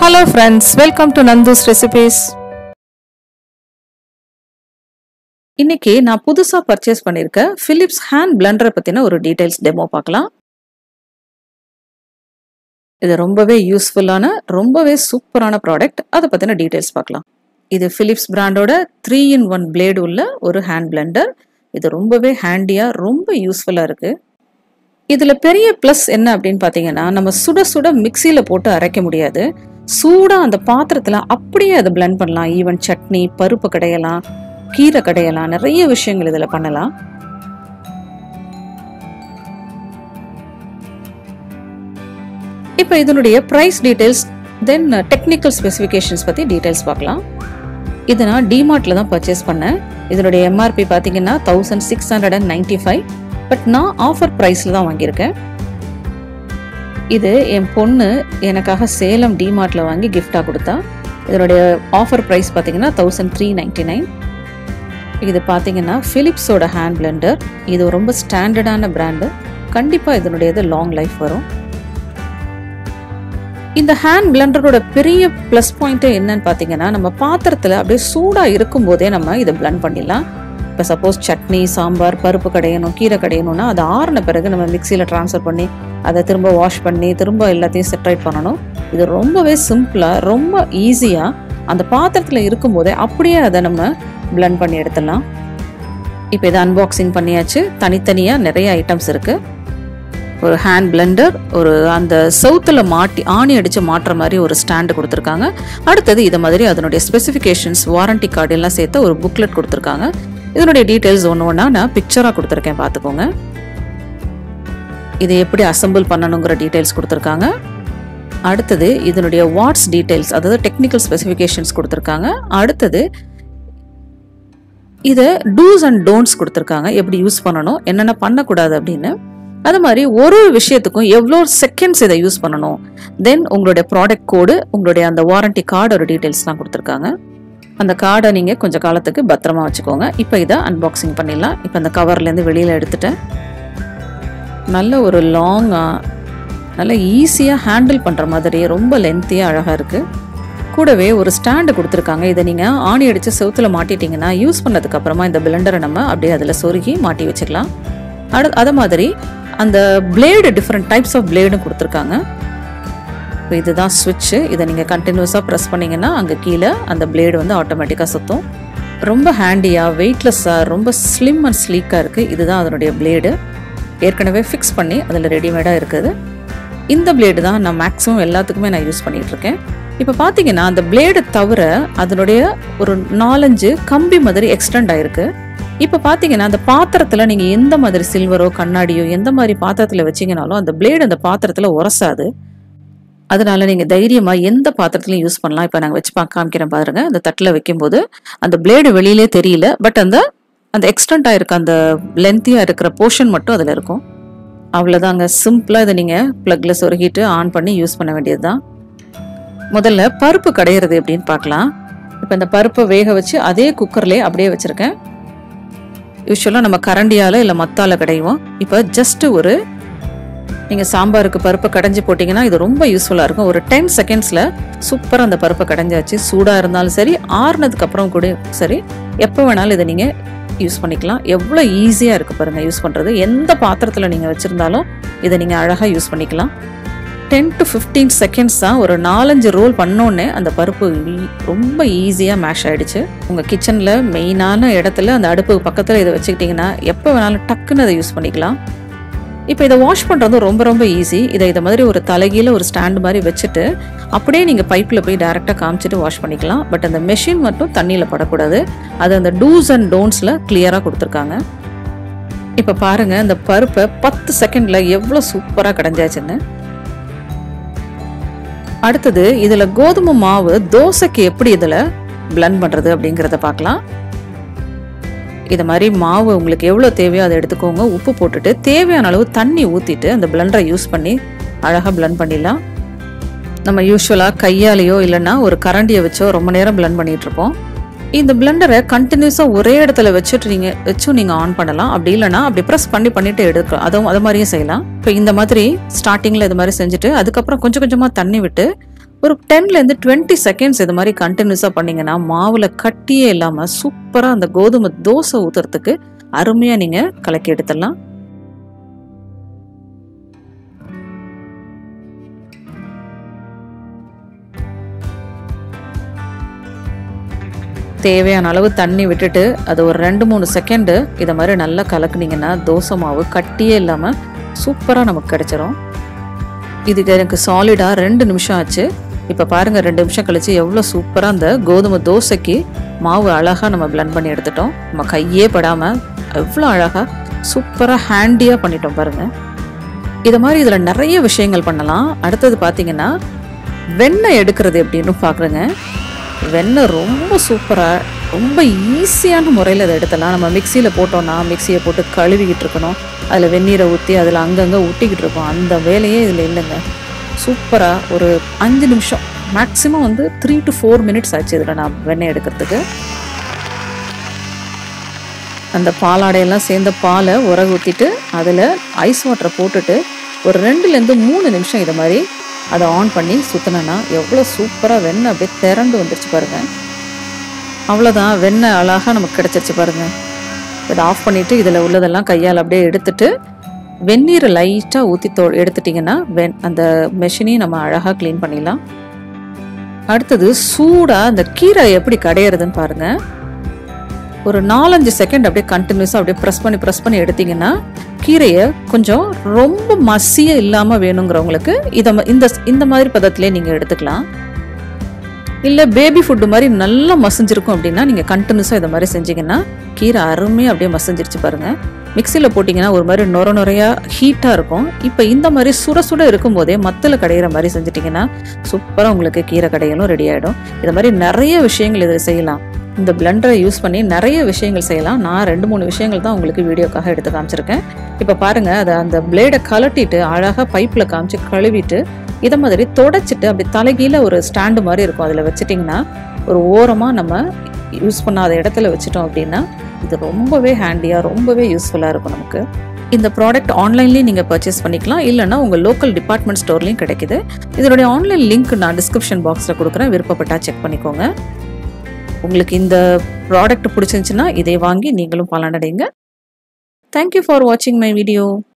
hello friends welcome to Nandu's recipes இன்னைக்கு நான் புதுசா பர்ச்சேஸ் பண்ணிருக்க பிலிப்ஸ் ஹேண்ட் பிளண்டரை பத்தின ஒரு டீடைல்ஸ் டெமோ பார்க்கலாம் இது ரொம்பவே யூஸ்ஃபுல்லான ரொம்பவே சூப்பரான ப்ராடக்ட் அதை பத்தின டீடைல்ஸ் பார்க்கலாம் இது பிலிப்ஸ் பிராண்டோட த்ரீ இன் ஒன் பிளேடு உள்ள ஒரு ஹேண்ட் பிளெண்டர் இது ரொம்பவே ஹேண்டியா ரொம்ப யூஸ்ஃபுல்லா இருக்கு இதுல பெரிய ப்ளஸ் என்ன அப்படின்னு பாத்தீங்கன்னா நம்ம சுட சுட மிக்சியில போட்டு அரைக்க முடியாது சூடா அந்த பாத்திரத்துல அப்படியே அதை பிளெண்ட் பண்ணலாம் ஈவன் சட்னி பருப்பு கடையலாம் கீரை கடையலாம் நிறைய விஷயங்கள் இதுல பண்ணலாம் இப்போ இதனுடைய price details then technical specifications பற்றி டீடைல்ஸ் பார்க்கலாம் இது நான் டிமார்ட்ல தான் பர்ச்சேஸ் பண்ணேன் இதனுடைய எம்ஆர்பி பார்த்தீங்கன்னா thousand six hundred and ninety five but நான் ஆஃபர் ப்ரைஸில் தான் வாங்கியிருக்கேன் இது என் பொண்ணு எனக்காக சேலம் டிமார்ட்ல வாங்கி கிஃப்டாக கொடுத்தா இதனுடைய ஆஃபர் ப்ரைஸ் பார்த்தீங்கன்னா தௌசண்ட் த்ரீ நைன்டி நைன் இது பார்த்தீங்கன்னா ஃபிலிப்ஸோட ஹேண்ட் பிளெண்டர் இது ரொம்ப ஸ்டாண்டர்டான பிராண்டு கண்டிப்பாக இதனுடையது லாங் லைஃப் வரும் இந்த ஹேண்ட் பிளெண்டரோட பெரிய ப்ளஸ் பாயிண்ட்டு என்னன்னு பார்த்தீங்கன்னா நம்ம பாத்திரத்தில் அப்படியே சூடாக இருக்கும் போதே நம்ம இதை பிளெண்ட் பண்ணிடலாம் இப்போ சப்போஸ் சட்னி சாம்பார் பருப்பு கடையணும் கீரை கடையணும்னா அது ஆறின பிறகு நம்ம மிக்சியில் ட்ரான்ஸ்ஃபர் பண்ணி அதை திரும்ப வாஷ் பண்ணி திரும்ப எல்லாத்தையும் செப்பரேட் பண்ணணும் இது ரொம்பவே சிம்பிளாக ரொம்ப ஈஸியாக அந்த பாத்திரத்தில் இருக்கும்போதே அப்படியே அதை நம்ம பிளெண்ட் பண்ணி எடுத்துடலாம் இப்போ இதை அன்பாக்சிங் பண்ணியாச்சு தனித்தனியாக நிறைய ஐட்டம்ஸ் இருக்குது ஒரு ஹேண்ட் பிளெண்டர் ஒரு அந்த சவுத்தில் மாட்டி ஆணி அடித்து மாட்டுற மாதிரி ஒரு ஸ்டாண்டு கொடுத்துருக்காங்க அடுத்தது இதை மாதிரி அதனுடைய ஸ்பெசிஃபிகேஷன்ஸ் வாரண்டி கார்டு எல்லாம் சேர்த்து ஒரு புக்லெட் கொடுத்துருக்காங்க இதனுடைய டீட்டெயில்ஸ் ஒன்று ஒன்றா நான் பிக்சராக கொடுத்துருக்கேன் பார்த்துக்கோங்க இதை எப்படி அசம்பிள் பண்ணணுங்கிற டீட்டெயில்ஸ் கொடுத்துருக்காங்க அடுத்தது இதனுடைய வாட்ஸ் டீட்டெயில்ஸ் அதாவது டெக்னிக்கல் ஸ்பெசிஃபிகேஷன்ஸ் கொடுத்துருக்காங்க அடுத்தது இதை டூஸ் அண்ட் டோன்ட்ஸ் கொடுத்துருக்காங்க எப்படி யூஸ் பண்ணணும் என்னென்ன பண்ணக்கூடாது அப்படின்னு அது மாதிரி ஒரு ஒரு விஷயத்துக்கும் எவ்வளோ செகண்ட்ஸ் இதை யூஸ் பண்ணணும் தென் உங்களுடைய ப்ராடக்ட் கோடு உங்களுடைய அந்த வாரண்டி கார்டோட டீட்டெயில்ஸ்லாம் கொடுத்துருக்காங்க அந்த கார்டை நீங்கள் கொஞ்சம் காலத்துக்கு பத்திரமா வச்சுக்கோங்க இப்போ இதை அன்பாக்சிங் பண்ணிடலாம் இப்போ அந்த கவர்லேருந்து வெளியில் எடுத்துட்டேன் நல்ல ஒரு லாங்காக நல்ல ஈஸியாக ஹேண்டில் பண்ணுற மாதிரி ரொம்ப லென்த்தியாக அழகாக இருக்குது கூடவே ஒரு ஸ்டாண்டு கொடுத்துருக்காங்க இதை நீங்கள் ஆணி அடித்து செவுத்தில் மாட்டிட்டீங்கன்னா யூஸ் பண்ணதுக்கு அப்புறமா இந்த பிளெண்டரை நம்ம அப்படியே அதில் சொருகி மாட்டி வச்சுக்கலாம் அடு அது மாதிரி அந்த பிளேடு டிஃப்ரெண்ட் டைப்ஸ் ஆஃப் பிளேடும் கொடுத்துருக்காங்க இப்போ இதுதான் சுவிட்சு இதை நீங்கள் கண்டினியூஸாக ப்ரெஸ் பண்ணிங்கன்னா அங்கே கீழே அந்த பிளேடு வந்து ஆட்டோமேட்டிக்காக சுற்றும் ரொம்ப ஹேண்டியாக வெயிட்லெஸ்ஸாக ரொம்ப ஸ்லிம் அண்ட் ஸ்லீக்காக இருக்குது இதுதான் அதனுடைய பிளேடு ஏற்கனவே ஃபிக்ஸ் பண்ணி அதில் ரெடிமேடாக இருக்குது இந்த பிளேடு தான் நான் மேக்ஸிமம் எல்லாத்துக்குமே நான் யூஸ் பண்ணிகிட்டு இருக்கேன் இப்போ பார்த்தீங்கன்னா அந்த பிளேடு தவிர அதனுடைய ஒரு நாலஞ்சு கம்பி மாதிரி எக்ஸ்டெண்ட் ஆயிருக்கு இப்போ பார்த்தீங்கன்னா அந்த பாத்திரத்தில் நீங்கள் எந்த மாதிரி சில்வரோ கண்ணாடியோ எந்த மாதிரி பாத்திரத்தில் வச்சீங்கனாலும் அந்த பிளேடு அந்த பாத்திரத்தில் உரசாது அதனால நீங்கள் தைரியமாக எந்த பாத்திரத்துலையும் யூஸ் பண்ணலாம் இப்போ நாங்கள் வச்சு பார்க்க காமிக்கிறேன் பாருங்க அந்த தட்டில் வைக்கும்போது அந்த பிளேடு வெளியிலே தெரியல பட் அந்த அந்த எக்ஸ்டெண்ட் இருக்க அந்த லென்த்தியாக இருக்கிற போர்ஷன் மட்டும் அதில் இருக்கும் அவ்வளோதாங்க சிம்பிளாக இதை நீங்கள் ப்ளக்கில் சொருகிட்டு ஆன் பண்ணி யூஸ் பண்ண வேண்டியது தான் முதல்ல பருப்பு கடையிறது எப்படின்னு பார்க்கலாம் இப்போ இந்த பருப்பை வேக வச்சு அதே குக்கர்லேயே அப்படியே வச்சுருக்கேன் யூஸ்வலாக நம்ம கரண்டியால் இல்லை மத்தால கடைவோம் இப்போ ஜஸ்ட்டு ஒரு நீங்கள் சாம்பாருக்கு பருப்பை கடைஞ்சி போட்டிங்கன்னா இது ரொம்ப யூஸ்ஃபுல்லாக இருக்கும் ஒரு டென் செகண்ட்ஸில் சூப்பராக அந்த பருப்பை கடைஞ்சாச்சு சூடாக இருந்தாலும் சரி ஆறுனதுக்கு அப்புறம் கூட சரி எப்போ வேணாலும் இதை நீங்கள் யூஸ் பண்ணிக்கலாம் எவ்வளோ ஈஸியாக இருக்குது பாருங்கள் யூஸ் பண்ணுறது எந்த பாத்திரத்தில் நீங்கள் வச்சுருந்தாலும் இதை நீங்கள் அழகாக யூஸ் பண்ணிக்கலாம் டென் டு ஃபிஃப்டீன் செகண்ட்ஸ் தான் ஒரு நாலஞ்சு ரோல் பண்ணோன்னே அந்த பருப்பு ரொம்ப ஈஸியாக மேஷ் ஆகிடுச்சு உங்கள் கிச்சனில் மெயினான இடத்துல அந்த அடுப்பு பக்கத்தில் இதை வச்சுக்கிட்டிங்கன்னா எப்போ வேணாலும் டக்குன்னு அதை யூஸ் பண்ணிக்கலாம் இப்போ இதை வாஷ் பண்ணுறது ரொம்ப ரொம்ப ஈஸி இதை இதை மாதிரி ஒரு தலைகீழ ஒரு ஸ்டாண்டு மாதிரி வச்சுட்டு அப்படியே நீங்கள் பைப்பில் போய் டேரெக்டாக காமிச்சிட்டு வாஷ் பண்ணிக்கலாம் பட் அந்த மெஷின் மட்டும் தண்ணியில் படக்கூடாது அது அந்த டூஸ் அண்ட் டோன்ட்ஸில் கிளியராக கொடுத்துருக்காங்க இப்போ பாருங்கள் இந்த பருப்பை பத்து செகண்டில் எவ்வளோ சூப்பராக கடைஞ்சாச்சுன்னு அடுத்தது இதில் கோதுமை மாவு தோசைக்கு எப்படி இதில் பிளண்ட் பண்ணுறது அப்படிங்கிறத பார்க்கலாம் இது மாதிரி மாவு உங்களுக்கு எவ்வளோ தேவையோ அதை எடுத்துக்கோங்க உப்பு போட்டுட்டு தேவையான அளவு தண்ணி ஊற்றிட்டு அந்த பிளண்டரை யூஸ் பண்ணி அழகாக பிளண்ட் பண்ணிடலாம் நம்ம யூஸ்வலாக கையாலேயோ இல்லைன்னா ஒரு கரண்டியை வச்சோ ரொம்ப நேரம் பிளண்ட் பண்ணிட்டு இருப்போம் இந்த பிளெண்டரை கண்டினியூஸாக ஒரே இடத்துல வச்சுட்டு நீங்கள் வச்சும் நீங்கள் ஆன் பண்ணலாம் அப்படி இல்லைன்னா அப்படி ப்ரெஸ் பண்ணி பண்ணிட்டு எடுக்கலாம் அதுவும் அது மாதிரியும் செய்யலாம் இப்போ இந்த மாதிரி ஸ்டார்டிங்கில் இது மாதிரி செஞ்சுட்டு அதுக்கப்புறம் கொஞ்சம் கொஞ்சமாக தண்ணி விட்டு ஒரு டென்லேருந்து டுவெண்ட்டி செகண்ட்ஸ் இது மாதிரி கண்டினியூஸாக பண்ணிங்கன்னா மாவில் கட்டியே இல்லாமல் சூப்பராக அந்த கோதுமை தோசை ஊற்றுறதுக்கு அருமையாக நீங்கள் கலக்கி எடுத்துடலாம் தேவையான அளவு தண்ணி விட்டுட்டு அது ஒரு ரெண்டு மூணு செகண்டு இதை மாதிரி நல்லா கலக்குனீங்கன்னா தோசை மாவு கட்டியே இல்லாமல் சூப்பராக நமக்கு கிடைச்சிரும் இதுக்கு எனக்கு சாலிடாக ரெண்டு நிமிஷம் ஆச்சு இப்போ பாருங்கள் ரெண்டு நிமிஷம் கழிச்சு எவ்வளோ சூப்பராக அந்த கோதுமை தோசைக்கு மாவு அழகாக நம்ம பிளெண்ட் பண்ணி எடுத்துட்டோம் நம்ம கையே படாமல் எவ்வளோ அழகாக சூப்பராக ஹேண்டியாக பண்ணிட்டோம் பாருங்கள் இது மாதிரி இதில் நிறைய விஷயங்கள் பண்ணலாம் அடுத்தது பார்த்தீங்கன்னா வெண்ணெய் எடுக்கிறது எப்படின்னு பார்க்குறேங்க வெண்ணெய் ரொம்ப சூப்பராக ரொம்ப ஈஸியான முறையில் அதை எடுத்தலாம் நம்ம மிக்சியில் போட்டோம்னா மிக்சியை போட்டு கழுவிக்கிட்டு இருக்கணும் அதில் வெந்நீரை ஊற்றி அதில் அங்கங்கே ஊட்டிக்கிட்டு இருக்கோம் அந்த வேலையே இதில் இல்லைங்க சூப்பராக ஒரு அஞ்சு நிமிஷம் மேக்ஸிமம் வந்து த்ரீ டு ஃபோர் மினிட்ஸ் ஆச்சு இதில் நான் வெண்ணெய் எடுக்கிறதுக்கு அந்த பாலாடையெல்லாம் சேர்ந்த பாலை உரகு ஊற்றிட்டு அதில் ஐஸ் வாட்டரை போட்டுட்டு ஒரு ரெண்டுலேருந்து மூணு நிமிஷம் இதை மாதிரி அதை ஆன் பண்ணி சுற்றினேன்னா எவ்வளோ சூப்பராக வெண்ணெய் அப்படியே திரண்டு வந்துருச்சு பாருங்கள் அவ்வளோதான் வெண்ணெய் அழகாக நமக்கு கிடச்சிருச்சு பாருங்கள் இதை ஆஃப் பண்ணிவிட்டு இதில் உள்ளதெல்லாம் கையால் அப்படியே எடுத்துட்டு வெந்நீரை லைட்டாக ஊற்றி தோ எடுத்துட்டிங்கன்னா வெண் அந்த மெஷினையும் நம்ம அழகாக க்ளீன் பண்ணிடலாம் அடுத்தது சூடாக அந்த கீரை எப்படி கடையிறதுன்னு பாருங்கள் ஒரு நாலஞ்சு செகண்ட் அப்படியே கண்டினியூஸாக அப்படியே ப்ரெஸ் பண்ணி ப்ரெஸ் பண்ணி எடுத்தீங்கன்னா கீரையை கொஞ்சம் ரொம்ப மசிய இல்லாமல் வேணுங்கிறவங்களுக்கு இதை ம- இந்த இந்த மாதிரி பதத்திலே நீங்கள் எடுத்துக்கலாம் இல்லை பேபி ஃபுட்டு மாதிரி நல்லா மசிஞ்சிருக்கும் அப்படின்னா நீங்கள் கண்டினியூஸாக இதை மாதிரி செஞ்சீங்கன்னா கீரை அருமையாக அப்படியே மசிஞ்சிருச்சு பாருங்கள் மிக்சியில் போட்டிங்கன்னா ஒரு மாதிரி நொர நொறையா ஹீட்டாக இருக்கும் இப்போ இந்த மாதிரி சுட சுட இருக்கும்போதே மத்தில் கடையிற மாதிரி செஞ்சிட்டிங்கன்னா சூப்பராக உங்களுக்கு கீரை கடையலும் ரெடி ஆகிடும் இது மாதிரி நிறைய விஷயங்கள் இதில் செய்யலாம் இந்த பிளெண்டரை யூஸ் பண்ணி நிறைய விஷயங்கள் செய்யலாம் நான் ரெண்டு மூணு விஷயங்கள் தான் உங்களுக்கு வீடியோக்காக எடுத்து காமிச்சிருக்கேன் இப்போ பாருங்க அதை அந்த பிளேடை கலட்டிட்டு அழகாக பைப்பில் காமிச்சு கழுவிட்டு இதை மாதிரி தொடச்சிட்டு அப்படி தலைகீழ ஒரு ஸ்டாண்டு மாதிரி இருக்கும் அதில் வச்சிட்டிங்கன்னா ஒரு ஓரமாக நம்ம யூஸ் பண்ணாத இடத்துல வச்சிட்டோம் அப்படின்னா இது ரொம்பவே ஹேண்டியாக ரொம்பவே யூஸ்ஃபுல்லாக இருக்கும் நமக்கு இந்த ப்ராடக்ட் ஆன்லைன்லேயும் நீங்கள் பர்ச்சேஸ் பண்ணிக்கலாம் இல்லைன்னா உங்கள் லோக்கல் டிபார்ட்மெண்ட் ஸ்டோர்லேயும் கிடைக்குது இதனுடைய ஆன்லைன் லிங்க் நான் டிஸ்கிரிப்ஷன் பாக்ஸில் கொடுக்குறேன் விருப்பப்பட்டா செக் பண்ணிக்கோங்க உங்களுக்கு இந்த ப்ராடக்ட் பிடிச்சிருந்துச்சுன்னா இதை வாங்கி நீங்களும் பலனடைங்க தேங்க்யூ ஃபார் வாட்சிங் மை வீடியோ